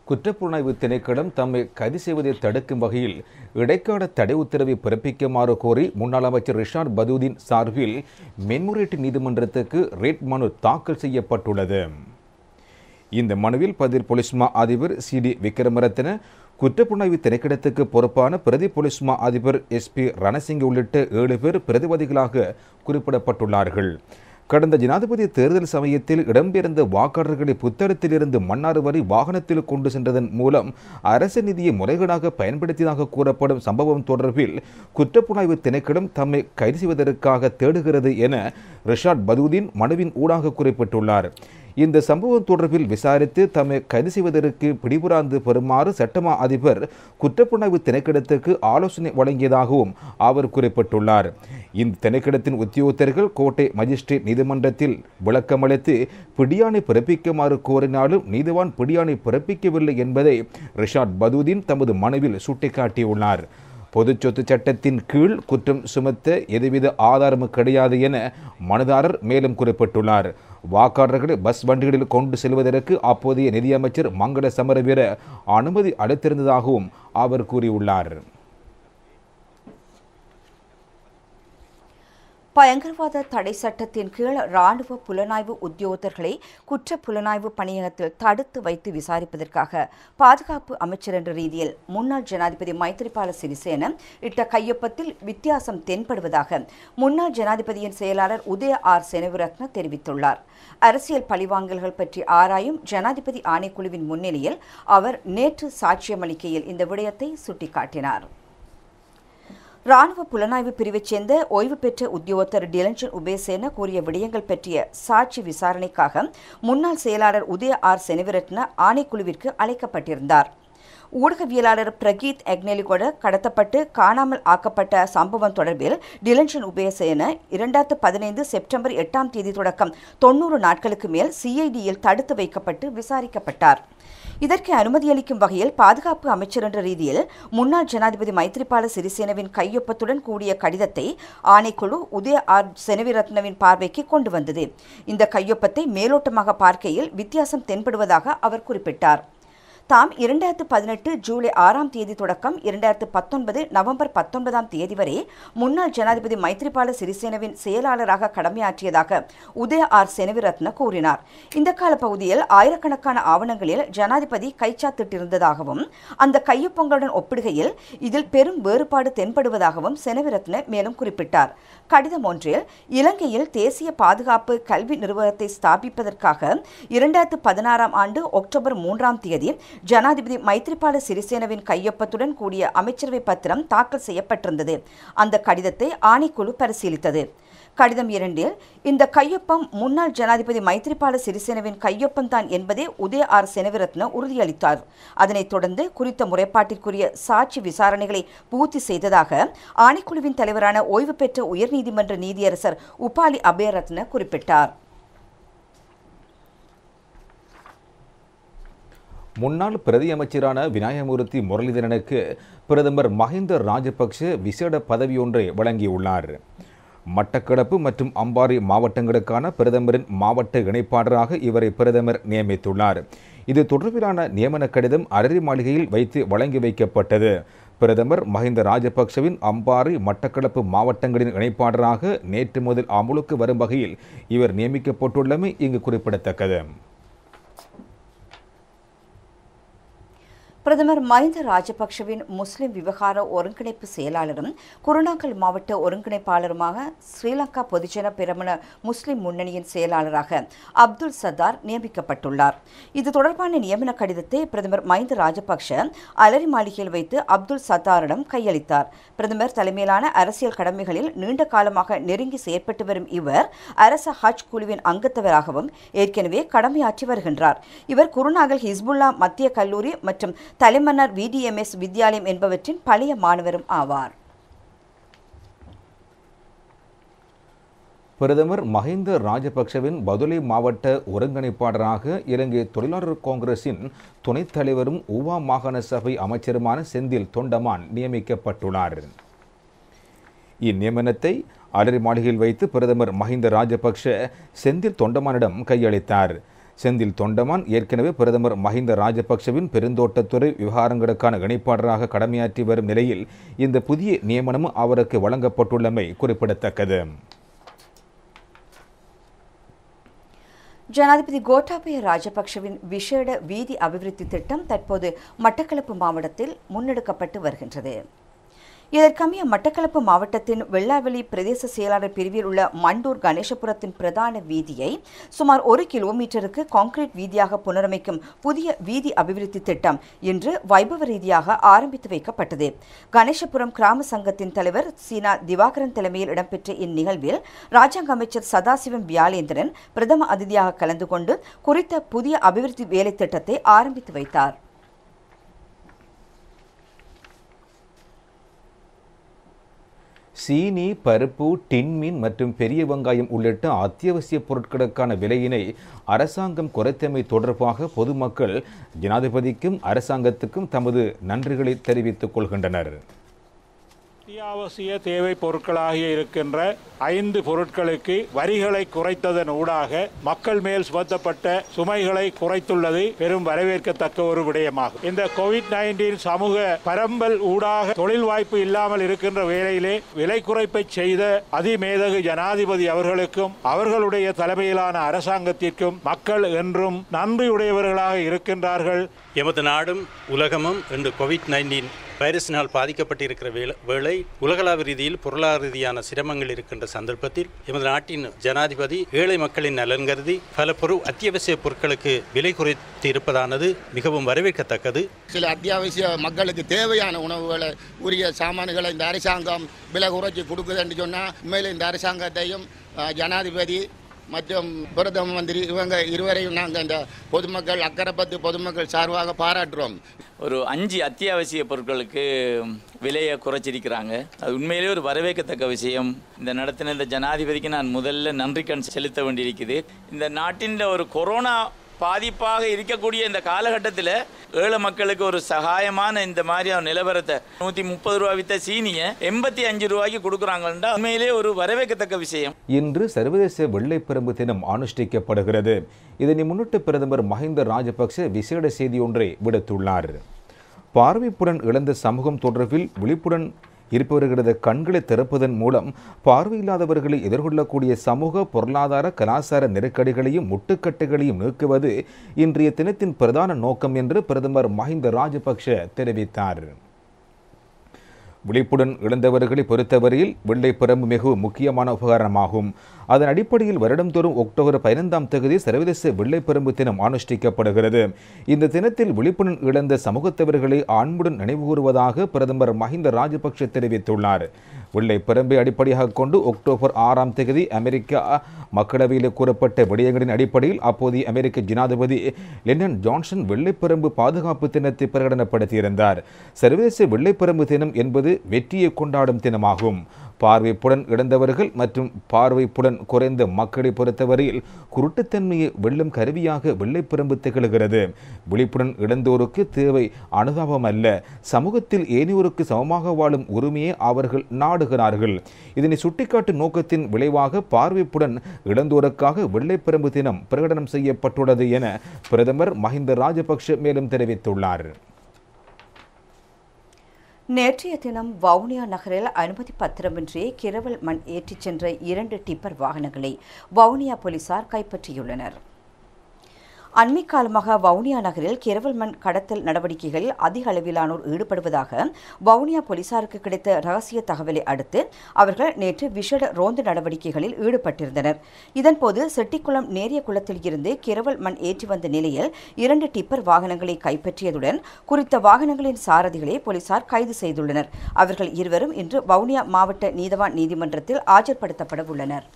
குற்றப்புலனாய்வு திணைக்களம் தம்மை கைது செய்வதை தடுக்கும் வகையில் இடைக்கால தடை உத்தரவை பிறப்பிக்குமாறு கோரி முன்னாள் அமைச்சர் ரிஷாட் பதூதீன் சார்பில் மென்முறையீட்டு நீதிமன்றத்துக்கு ரேட் மனு தாக்கல் செய்யப்பட்டுள்ளது இந்த மனுவில் பதில் பொலிஸ்மா அதிபர் சி டி விக்ரமரத்ன குற்றப்புலனாய்வு திணைக்களத்துக்கு பொறுப்பான பிரதி பொலிஸ்மா அதிபர் எஸ் பி ரணசிங்க உள்ளிட்ட ஏழு பேர் பிரதிவாதிகளாக குறிப்பிடப்பட்டுள்ளார்கள் கடந்த ஜனாதிபதி தேர்தல் சமயத்தில் இடம்பெயர்ந்த வாக்காளர்களை புத்தகத்திலிருந்து மன்னார் வரை வாகனத்தில் கொண்டு சென்றதன் மூலம் அரசு நிதியை முறைகேடாக பயன்படுத்தியதாக கூறப்படும் சம்பவம் தொடர்பில் குற்றப்புலனாய்வு திணைக்களம் தம்மை கைது செய்வதற்காக தேடுகிறது என ரிஷாட் பதூதீன் மனுவின் ஊடாக குறிப்பிட்டுள்ளார் இந்த சம்பவம் தொடர்பில் விசாரித்து தம்மை கைது செய்வதற்கு பிடிபுறாந்து பெறுமாறு சட்டமா அதிபர் குற்றப்புலனாய்வு திணைக்களத்துக்கு ஆலோசனை வழங்கியதாகவும் அவர் குறிப்பிட்டுள்ளார் இந்த திணைக்களத்தின் உத்தியோகத்தர்கள் கோட்டை மஜிஸ்ட்ரேட் நீதிமன்றத்தில் விளக்கமளித்து பிடியாணை பிறப்பிக்குமாறு கோரினாலும் நீதிவான் பிடியாணை பிறப்பிக்கவில்லை என்பதை ரிஷாட் பதூதீன் தமது மனுவில் சுட்டிக்காட்டியுள்ளார் பொதுச் சொத்து சட்டத்தின் கீழ் குற்றம் சுமத்த எதுவித ஆதாரமும் கிடையாது என மனுதாரர் மேலும் குறிப்பிட்டுள்ளார் வாக்காளர்களை பஸ் வண்டிகளில் கொண்டு செல்வதற்கு அப்போதைய நிதியமைச்சர் மங்கள சமரவீர அனுமதி அளித்திருந்ததாகவும் அவர் கூறியுள்ளார் பயங்கரவாத தடை சட்டத்தின் கீழ் ராணுவ புலனாய்வு உத்தியோகத்தர்களை குற்ற புலனாய்வு பணியகத்தில் தடுத்து வைத்து விசாரிப்பதற்காக பாதுகாப்பு அமைச்சர் என்ற ரீதியில் முன்னாள் ஜனாதிபதி மைத்திரிபால சிறிசேன இட்ட கையொப்பத்தில் வித்தியாசம் தென்படுவதாக முன்னாள் ஜனாதிபதியின் செயலாளர் உதய ஆர் செனவிரத்ன தெரிவித்துள்ளார் அரசியல் பழிவாங்கல்கள் பற்றி ஆராயும் ஜனாதிபதி ஆணைக்குழுவின் முன்னிலையில் அவர் நேற்று சாட்சியமளிக்கையில் இந்த விடயத்தை சுட்டிக்காட்டினார் ராணுவ புலனாய்வு பிரிவைச் சேர்ந்த ஓய்வு பெற்ற உத்தியோகத்தர் டிலஞ்சன் உபேசேன கூறிய விடயங்கள் பற்றிய சாட்சி விசாரணைக்காக முன்னாள் செயலாளர் உதய ஆர் செனவிரட்ன ஆணைக்குழுவிற்கு அழைக்கப்பட்டிருந்தார் ஊடகவியலாளர் பிரகீத் எக்னெலிகொட கடத்தப்பட்டு காணாமல் ஆக்கப்பட்ட சம்பவம் தொடர்பில் டிலன்ஷன் உபேசேன இரண்டாயிரத்து பதினைந்து செப்டம்பர் எட்டாம் தேதி தொடக்கம் தொன்னூறு நாட்களுக்கு மேல் சிஐடியில் தடுத்து வைக்கப்பட்டு விசாரிக்கப்பட்டார் இதற்கு அனுமதியளிக்கும் வகையில் பாதுகாப்பு அமைச்சர் என்ற ரீதியில் முன்னாள் ஜனாதிபதி மைத்ரிபால சிறிசேனவின் கையொப்பத்துடன் கூடிய கடிதத்தை ஆணைக்குழு உதய ஆர் செனவிரத்னவின் பார்வைக்கு கொண்டு வந்தது இந்த கையொப்பத்தை மேலோட்டமாக பார்க்கையில் வித்தியாசம் தென்படுவதாக அவர் குறிப்பிட்டார் தாம் இரண்டாயிரத்து பதினெட்டு ஜூலை ஆறாம் தேதி தொடக்கம் இரண்டாயிரத்து பத்தொன்பது நவம்பர் பத்தொன்பதாம் தேதி வரை முன்னாள் ஜனாதிபதி மைத்ரிபால சிறிசேனவின் செயலாளராக கடமையாற்றியதாக உதய ஆர் செனவிரத்ன கூறினார் இந்த கால பகுதியில் ஆயிரக்கணக்கான ஆவணங்களில் ஜனாதிபதி கைச்சாத்திட்டிருந்ததாகவும் அந்த கையொப்பங்களுடன் ஒப்பிடுகையில் இதில் பெரும் வேறுபாடு தென்படுவதாகவும் செனவிரத்ன மேலும் குறிப்பிட்டார் கடிதம் ஒன்றில் இலங்கையில் தேசிய பாதுகாப்பு கல்வி நிறுவனத்தை ஸ்தாபிப்பதற்காக இரண்டாயிரத்து பதினாறாம் ஆண்டு அக்டோபர் மூன்றாம் தேதி ஜனாதிபதி மைத்ரிபால சிறிசேனவின் கையொப்பத்துடன் கூடிய அமைச்சரவை பத்திரம் தாக்கல் செய்யப்பட்டிருந்தது அந்த கடிதத்தை ஆணைக்குழு பரிசீலித்தது கடிதம் இரண்டில் இந்த கையொப்பம் முன்னாள் ஜனாதிபதி மைத்ரிபால சிறிசேனவின் கையொப்பம்தான் என்பதே உதய ஆர் செனவிரத்ன உறுதியளித்தார் அதனைத் தொடர்ந்து குறித்த முறைப்பாட்டிற்குரிய சாட்சி விசாரணைகளை பூர்த்தி செய்ததாக ஆணைக்குழுவின் தலைவரான ஓய்வு பெற்ற உயர்நீதிமன்ற நீதியரசர் உபாலி அபேரத்ன குறிப்பிட்டார் முன்னாள் பிரதி அமைச்சரான விநாயகமூர்த்தி முரளிதரனுக்கு பிரதமர் மஹிந்த ராஜபக்ஷ விசேட பதவியொன்றை வழங்கியுள்ளார் மட்டக்களப்பு மற்றும் அம்பாறை மாவட்டங்களுக்கான பிரதமரின் மாவட்ட இணைப்பாளராக இவரை பிரதமர் நியமித்துள்ளார் இது தொடர்பிலான நியமன கடிதம் அரரி மாளிகையில் வைத்து வழங்கி வைக்கப்பட்டது பிரதமர் மஹிந்த ராஜபக்சவின் அம்பாறை மட்டக்களப்பு மாவட்டங்களின் இணைப்பாளராக நேற்று முதல் அமுலுக்கு வரும் வகையில் இவர் நியமிக்கப்பட்டுள்ளமை இங்கு குறிப்பிடத்தக்கது பிரதமர் மஹிந்த ராஜபக்ஷவின் முஸ்லிம் விவகார ஒருங்கிணைப்பு செயலாளரும் குருணாகல் மாவட்ட ஒருங்கிணைப்பாளருமாக ஸ்ரீலங்கா பொதுஜன பிரமண முஸ்லிம் முன்னணியின் செயலாளராக அப்துல் சத்தார் நியமிக்கப்பட்டுள்ளார் இது தொடர்பான நியமன கடிதத்தை பிரதமர் மஹிந்த ராஜபக்ஷ அலரி மாளிகையில் வைத்து அப்துல் சத்தாரிடம் கையளித்தார் பிரதமர் தலைமையிலான அரசியல் கடமைகளில் நீண்ட காலமாக நெருங்கி செயற்பட்டு வரும் இவர் அரச ஹஜ் குழுவின் அங்கத்தவராகவும் ஏற்கனவே கடமையாற்றி வருகின்றார் இவர் குருநாகல் ஹிஸ்புல்லா மத்திய கல்லூரி மற்றும் தலைமன்னார் விடிஎம்எஸ் வித்யாலயம் என்பவற்றின் பழைய மாணவரும் ஆவார் பிரதமர் மஹிந்த ராஜபக்ஷவின் பதுளை மாவட்ட ஒருங்கிணைப்பாளராக இலங்கை தொழிலாளர் காங்கிரசின் துணைத் தலைவரும் ஊவா மாகாண சபை அமைச்சருமான செந்தில் தொண்டமான் நியமிக்கப்பட்டுள்ளார் இந்நியமனத்தை அலரி மாளிகையில் வைத்து பிரதமர் மஹிந்த ராஜபக்ஷ செந்தில் தொண்டமானிடம் கையளித்தார் செந்தில் தொண்டமான் ஏற்கனவே பிரதமர் மஹிந்த ராஜபக்சவின் பெருந்தோட்டத்துறை விவகாரங்களுக்கான இணைப்பாளராக கடமையாற்றி வரும் நிலையில் இந்த புதிய நியமனமும் அவருக்கு வழங்கப்பட்டுள்ளமை குறிப்பிடத்தக்கது ஜனாதிபதி கோட்டாபய ராஜபக்ஷவின் விசேட வீதி அபிவிருத்தி திட்டம் தற்போது மட்டக்களப்பு மாவட்டத்தில் முன்னெடுக்கப்பட்டு வருகின்றது இதற்கமைய மட்டக்களப்பு மாவட்டத்தின் வெள்ளாவெளி பிரதேச செயலாளர் பிரிவில் உள்ள மண்டூர் கணேசபுரத்தின் பிரதான வீதியை சுமார் ஒரு கிலோமீட்டருக்கு கான்கிரீட் வீதியாக புனரமைக்கும் புதிய வீதி அபிவிருத்தி திட்டம் இன்று வைபவ ரீதியாக ஆரம்பித்து வைக்கப்பட்டது கணேசபுரம் கிராம சங்கத்தின் தலைவர் சீனா திவாகரன் தலைமையில் இடம்பெற்ற இந்நிகழ்வில் ராஜாங்க அமைச்சர் சதாசிவம் வியாலேந்திரன் பிரதம அதிதியாக கலந்து கொண்டு குறித்த புதிய அபிவிருத்தி வேலை திட்டத்தை ஆரம்பித்து வைத்தார் சீனி பருப்பு டின்மீன் மற்றும் பெரிய வெங்காயம் உள்ளிட்ட அத்தியாவசிய பொருட்களுக்கான விலையினை அரசாங்கம் குறைத்தமை தொடர்பாக பொதுமக்கள் ஜனாதிபதிக்கும் அரசாங்கத்துக்கும் தமது நன்றிகளை தெரிவித்துக் கொள்கின்றனர் அத்தியாவசிய தேவை பொருட்களாகிய இருக்கின்ற ஐந்து பொருட்களுக்கு வரிகளை குறைத்ததன் ஊடாக மக்கள் மேல் சுமத்தப்பட்ட சுமைகளை குறைத்துள்ளது பெரும் வரவேற்கத்தக்க ஒரு விடயமாகும் இந்த கோவிட் நைன்டீன் சமூக பரம்பல் ஊடாக தொழில் வாய்ப்பு இல்லாமல் இருக்கின்ற வேளையிலே விலை குறைப்பை செய்த அதிமேதகு ஜனாதிபதி அவர்களுக்கும் அவர்களுடைய தலைமையிலான அரசாங்கத்திற்கும் மக்கள் என்றும் நன்றியுடையவர்களாக இருக்கின்றார்கள் எமது நாடும் உலகமும் இன்று கோவிட் நைன்டீன் வைரஸினால் பாதிக்கப்பட்டிருக்கிற வேளை வேளை உலகளாவிய ரீதியில் பொருளாதார ரீதியான சிரமங்கள் இருக்கின்ற சந்தர்ப்பத்தில் எமது நாட்டின் ஜனாதிபதி ஏழை மக்களின் நலன் கருதி பல பொரு அத்தியாவசிய பொருட்களுக்கு விலை குறைத்து இருப்பதானது மிகவும் வரவேற்கத்தக்கது சில அத்தியாவசிய மக்களுக்கு தேவையான உணவுகளை உரிய சாமான்களை இந்த அரசாங்கம் விலை குறைச்சி கொடுக்குதுன்னு சொன்னால் உண்மையில் இந்த அரசாங்கத்தையும் அஹ், ஜனாதிபதி மற்றும் பிரதம மந்திரி இவங்க இருவரையும் நாங்கள் இந்த பொதுமக்கள் அக்கரைப்பத்து பொதுமக்கள் சார்பாக பாராட்டுறோம் ஒரு அஞ்சு அத்தியாவசிய பொருட்களுக்கு விலையை குறைச்சிருக்கிறாங்க அது உண்மையிலேயே ஒரு வரவேற்கத்தக்க விஷயம் இந்த நடத்தின இந்த ஜனாதிபதிக்கு நான் முதல்ல நன்றி கண் செலுத்த வேண்டியிருக்குது இந்த நாட்டின் ஒரு கொரோனா பாதிப்பாக இருக்கக்கூடிய இந்த காலகட்டத்தில் ஏழை மக்களுக்கு ஒரு சகாயமான இந்த மாதிரியான நிலவரத்தை நூற்றி முப்பது ரூபா வித்த சீனியை எண்பத்தி அஞ்சு ரூபாய்க்கு கொடுக்குறாங்கன்னா உண்மையிலே ஒரு வரவேற்கத்தக்க விஷயம் இன்று சர்வதேச வெள்ளைப்பெரும்பு தினம் அனுஷ்டிக்கப்படுகிறது இதனை முன்னிட்டு பிரதமர் மஹிந்த ராஜபக்ச விசேட செய்தி ஒன்றை விடுத்துள்ளார் பார்வைப்புடன் இழந்த சமூகம் தொடர்பில் விழிப்புடன் இருப்பவர்களது கண்களை திறப்பதன் மூலம் பார்வையில்லாதவர்களை எதிர்கொள்ளக்கூடிய சமூக பொருளாதார கலாச்சார நெருக்கடிகளையும் முட்டுக்கட்டைகளையும் நீக்குவது இன்றைய தினத்தின் பிரதான நோக்கம் என்று பிரதமர் மஹிந்த ராஜபக்ஷ தெரிவித்தார் விழிப்புடன் இழந்தவர்களை பொறுத்தவரையில் வெள்ளை பிரம்பு மிகவும் முக்கியமான உபகரணமாகும் அதன் அடிப்படையில் வருடந்தோறும் அக்டோபர் பதினைந்தாம் தேதி சர்வதேச வெள்ளை பிரம்பு தினம் அனுஷ்டிக்கப்படுகிறது இந்த தினத்தில் விழிப்புடன் இழந்த சமூகத்தவர்களை அன்புடன் நினைவுகூறுவதாக பிரதமர் மஹிந்த ராஜபக்ஷ தெரிவித்துள்ளார் வெள்ளை பிரம்பை அடிப்படையாக கொண்டு அக்டோபர் ஆறாம் தேதி அமெரிக்கா மக்களவையில் கூறப்பட்ட விடயங்களின் அடிப்படையில் அப்போதைய அமெரிக்க ஜனாதிபதி லெனன் ஜான்சன் வெள்ளைப்பரம்பு பாதுகாப்பு தினத்தை பிரகடனப்படுத்தியிருந்தார் சர்வதேச வெள்ளைப்பரம்பு தினம் என்பது வெற்றியை கொண்டாடும் தினமாகும் பார்வைப்புடன் இழந்தவர்கள் மற்றும் பார்வைப்புடன் குறைந்த மக்களை பொறுத்தவரையில் குருட்டுத்தன்மையை வெல்லும் கருவியாக வெள்ளைப்பரம்பு திகழ்கிறது விழிப்புடன் இழந்தோருக்கு தேவை அனுதாபம் அல்ல சமூகத்தில் ஏனையோருக்கு சமமாக வாழும் உரிமையை அவர்கள் நாடுகிறார்கள் இதனை சுட்டிக்காட்டும் நோக்கத்தின் விளைவாக பார்வைப்புடன் இழந்தோருக்காக வெள்ளைப்பரம்பு தினம் பிரகடனம் செய்யப்பட்டுள்ளது என பிரதமர் மஹிந்த ராஜபக்ஷ மேலும் தெரிவித்துள்ளார் நேற்றைய தினம் வவுனியா நகரில் அனுமதி பத்திரமின்றி கிரவல் மண் ஏற்றிச் சென்ற இரண்டு டிப்பர் வாகனங்களை வவுனியா போலீசார் கைப்பற்றியுள்ளனர் அண்மை காலமாக வவுனியா நகரில் கிரவல் மண் கடத்தல் நடவடிக்கைகளில் அதிக அளவிலானோர் ஈடுபடுவதாக வவுனியா போலீசாருக்கு கிடைத்த ரகசிய தகவலை அடுத்து அவர்கள் நேற்று விஷட ரோந்து நடவடிக்கைகளில் ஈடுபட்டிருந்தனர் இதன்போது செட்டிக்குளம் நேரிய குளத்தில் இருந்து கிரவல் மண் ஏற்றி வந்த நிலையில் இரண்டு டிப்பர் வாகனங்களை கைப்பற்றியதுடன் குறித்த வாகனங்களின் சாரதிகளை போலீசார் கைது செய்துள்ளனர் அவர்கள் இருவரும் இன்று வவுனியா மாவட்ட நீதவான் நீதிமன்றத்தில் ஆஜர்படுத்தப்பட உள்ளனர்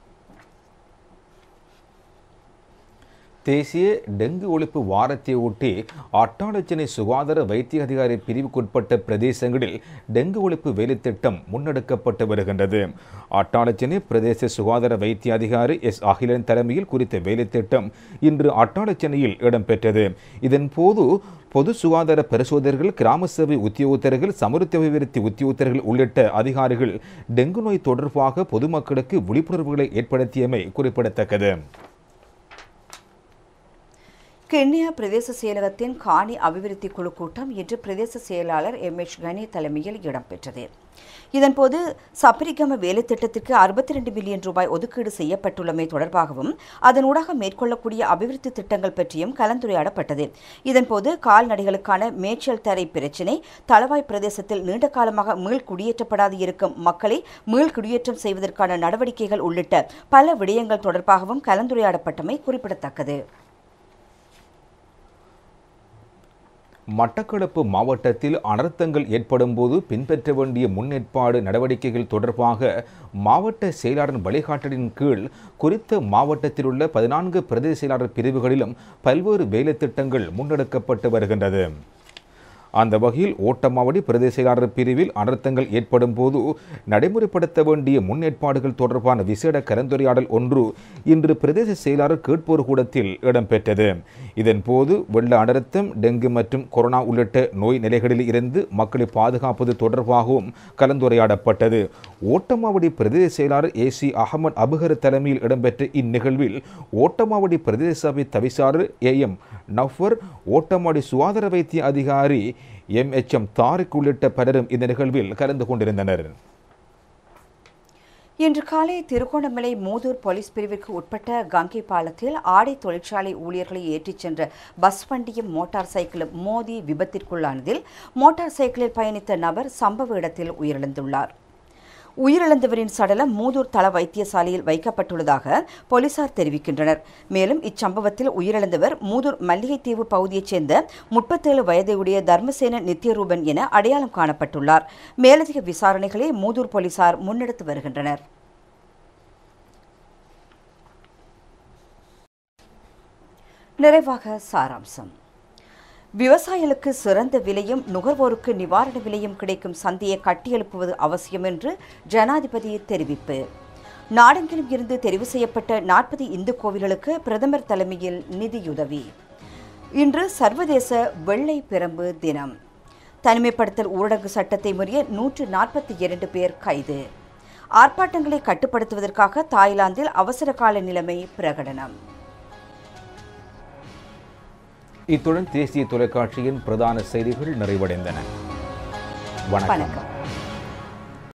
தேசிய டெங்கு ஒழிப்பு வாரத்தை ஒட்டி அட்டாளச்சனை சுகாதார வைத்திய அதிகாரி பிரிவுக்குட்பட்ட பிரதேசங்களில் டெங்கு ஒழிப்பு வேலைத்திட்டம் முன்னெடுக்கப்பட்டு வருகின்றது அட்டாளச்சனை பிரதேச சுகாதார வைத்திய அதிகாரி எஸ் அகிலன் தலைமையில் குறித்த வேலைத்திட்டம் இன்று அட்டாளச்சனையில் இடம்பெற்றது இதன் போது பொது சுகாதார பரிசோதகர்கள் கிராம சேவை உத்தியோகத்தர்கள் சமூக அபிவிருத்தி உத்தியோகத்தர்கள் உள்ளிட்ட அதிகாரிகள் டெங்கு நோய் தொடர்பாக பொதுமக்களுக்கு விழிப்புணர்வுகளை ஏற்படுத்தியமை குறிப்பிடத்தக்கது கென்யா பிரதேச செயலகத்தின் காணி அபிவிருத்தி குழு கூட்டம் இன்று பிரதேச செயலாளர் எம் எச் கனி தலைமையில் இடம்பெற்றது இதன்போது சப்பரிகம வேலை திட்டத்திற்கு அறுபத்தி ரெண்டு மில்லியன் ரூபாய் ஒதுக்கீடு செய்யப்பட்டுள்ளமை தொடர்பாகவும் அதனூடாக மேற்கொள்ளக்கூடிய அபிவிருத்தி திட்டங்கள் பற்றியும் கலந்துரையாடப்பட்டது இதன்போது கால்நடைகளுக்கான மேய்ச்சல் தரை பிரச்சினை தளவாய் பிரதேசத்தில் நீண்ட காலமாக மீள் குடியேற்றப்படாது இருக்கும் மக்களை மீள் குடியேற்றம் செய்வதற்கான நடவடிக்கைகள் உள்ளிட்ட பல விடயங்கள் தொடர்பாகவும் கலந்துரையாடப்பட்டமை குறிப்பிடத்தக்கது மட்டக்களப்பு மாவட்டத்தில் அனர்த்தங்கள் ஏற்படும் போது பின்பற்ற வேண்டிய முன்னேற்பாடு நடவடிக்கைகள் தொடர்பாக மாவட்ட செயலாளர் வழிகாட்டலின் கீழ் குறித்த மாவட்டத்தில் உள்ள பதினான்கு பிரதேச செயலாளர் பிரிவுகளிலும் பல்வேறு வேலை திட்டங்கள் முன்னெடுக்கப்பட்டு வருகின்றது அந்த வகையில் ஓட்டமாவடி பிரதேச செயலாளர் பிரிவில் அனர்த்தங்கள் ஏற்படும் போது நடைமுறைப்படுத்த வேண்டிய முன்னேற்பாடுகள் தொடர்பான விசேட கலந்துரையாடல் ஒன்று இன்று பிரதேச செயலாளர் கேட்போர் கூடத்தில் இடம்பெற்றது இதன்போது வெள்ள அனர்த்தம் டெங்கு மற்றும் கொரோனா உள்ளிட்ட நோய் நிலைகளில் இருந்து மக்களை பாதுகாப்பது தொடர்பாகவும் கலந்துரையாடப்பட்டது ஓட்டமாவடி பிரதேச செயலாளர் ஏ சி அகமது அபுகர் தலைமையில் இடம்பெற்ற இந்நிகழ்வில் ஓட்டமாவடி பிரதேச சபை தவிசாளர் ஏ எம் நஃபர் ஓட்டமாடி சுகாதார வைத்திய அதிகாரி எம் எச் எம் தாரிக் உள்ளிட்ட பலரும் இந்த நிகழ்வில் கலந்து கொண்டிருந்தனர் இன்று காலை திருகோணமலை மூதூர் போலீஸ் பிரிவிற்கு உட்பட்ட கங்கை பாலத்தில் ஆடை தொழிற்சாலை ஊழியர்களை ஏற்றிச் சென்ற பஸ் வண்டியும் மோட்டார் சைக்கிளும் மோதி விபத்திற்குள்ளானதில் மோட்டார் சைக்கிளில் பயணித்த நபர் சம்பவ இடத்தில் உயிரிழந்துள்ளார் உயிரிழந்தவரின் சடலம் மூதூர் தள வைத்தியசாலையில் வைக்கப்பட்டுள்ளதாக போலீசார் தெரிவிக்கின்றனர் மேலும் இச்சம்பவத்தில் உயிரிழந்தவர் மூதூர் மல்லிகைத்தீவு பகுதியைச் சேர்ந்த முப்பத்தேழு வயதையுடைய தர்மசேன நித்யரூபன் என அடையாளம் காணப்பட்டுள்ளார் மேலதிக விசாரணைகளை மூதூர் போலீசார் முன்னெடுத்து வருகின்றனர் நிறைவாக சாராம்சம் விவசாயிகளுக்கு சிறந்த விலையும் நுகர்வோருக்கு நிவாரண விலையும் கிடைக்கும் சந்தையை கட்டியெழுப்புவது அவசியம் என்று ஜனாதிபதி தெரிவிப்பு நாடெங்கிலும் இருந்து தெரிவு செய்யப்பட்ட நாற்பது இந்து கோவில்களுக்கு பிரதமர் தலைமையில் நிதியுதவி இன்று சர்வதேச வெள்ளை பிரம்பு தினம் தனிமைப்படுத்தல் ஊரடங்கு சட்டத்தை மீறிய நூற்று நாற்பத்தி இரண்டு பேர் கைது ஆர்ப்பாட்டங்களை கட்டுப்படுத்துவதற்காக தாய்லாந்தில் அவசர கால நிலைமை பிரகடனம் இத்துடன் தேசிய தொலைக்காட்சியின் பிரதான செய்திகள் நிறைவடைந்தன வணக்கம் வணக்கம்